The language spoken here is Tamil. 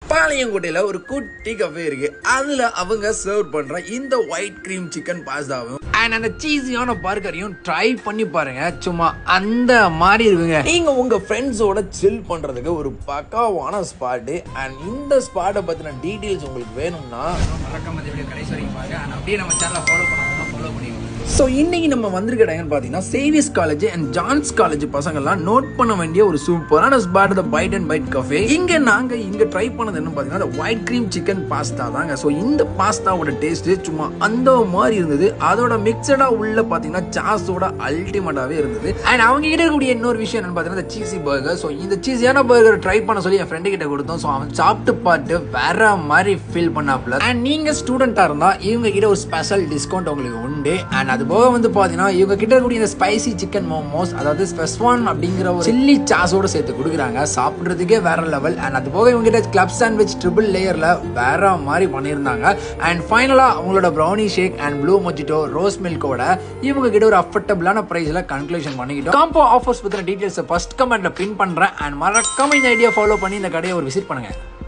பாளையங்கோட்டையில ஒரு குட்டி கஃபே இருக்கு அதுல அவங்க சர்வ் பண்ற இந்த ஒயிட் கிரீம் சிக்கன் பாஸ்தாவும் அண்ட் அந்த சீஸியான பர்கரையும் ட்ரை பண்ணி பாருங்க சும்மா அந்த மாதிரி இருக்குங்க நீங்க உங்க ஃப்ரெண்ட்ஸோட சில் பண்றதுக்கு ஒரு பக்காவான ஸ்பாட் அண்ட் இந்த ஸ்பாட்டை பத்தின டீடைல்ஸ் உங்களுக்கு வேணும்னா மறக்காம இந்த வீடியோ கடைசி வரைக்கும் பாருங்க அண்ட் அப்படியே நம்ம சேனலை ஃபாலோ பண்ணாமல் ஃபாலோ பண்ணிக்கோங்க ஸோ இன்னைக்கு நம்ம வந்திருக்க இடம்னு பார்த்தீங்கன்னா சேவியஸ் காலேஜ் அண்ட் ஜான்ஸ் காலேஜ் பசங்கள்லாம் நோட் பண்ண வேண்டிய ஒரு சூப்பரான spot the bite and bite cafe இங்க நாங்க இங்க ட்ரை பண்ணது என்ன பார்த்தீங்கன்னா ஒயிட் கிரீம் சிக்கன் பாஸ்தா தாங்க ஸோ இந்த பாஸ்தாவோட டேஸ்ட் சும்மா அந்த மாதிரி இருந்தது அதோட மிக்சடா உள்ள பார்த்தீங்கன்னா சாஸோட அல்டிமேட்டாவே இருந்தது அண்ட் அவங்க கிட்ட இருக்கக்கூடிய இன்னொரு விஷயம் என்னன்னு பார்த்தீங்கன்னா சீசி பர்கர் ஸோ இந்த சீஸியான பர்கர் ட்ரை பண்ண சொல்லி என் ஃப்ரெண்டு கிட்ட கொடுத்தோம் ஸோ அவன் சாப்பிட்டு பார்த்து வேற மாதிரி ஃபீல் பண்ணாப்ல அண்ட் நீங்க ஸ்டூடெண்டா இருந்தா இவங்க கிட்ட ஒரு ஸ்பெஷல் டிஸ்கவுண்ட் உங்களுக்கு உண்டு அண்ட் அது போக வந்து பாத்தீங்கன்னா இவங்க கிட்ட இருக்கக்கூடிய இந்த ஸ்பைசி சிக்கன் மோமோஸ் அதாவது ஸ்பெஸ்வான் அப்படிங்கிற ஒரு சில்லி சாஸோட சேர்த்து கொடுக்குறாங்க சாப்பிட்றதுக்கே வேற லெவல் அண்ட் அது போக இவங்க கிட்ட கிளப் சாண்ட்விச் ட்ரிபிள் லேயர்ல வேற மாதிரி பண்ணியிருந்தாங்க அண்ட் ஃபைனலா அவங்களோட brownie shake and blue mojito rose மில்கோட இவங்க கிட்ட ஒரு அஃபர்டபுளான பிரைஸ்ல கன்க்ளூஷன் பண்ணிக்கிட்டோம் காம்போ ஆஃபர்ஸ் பத்தின டீடைல்ஸ் ஃபர்ஸ்ட் கமெண்ட்ல பின் பண்றேன் அண்ட் மறக்காம இந்த ஐடியா ஃபாலோ பண்ணி இந்த கடையை ஒரு விசிட் பண்ணுங்க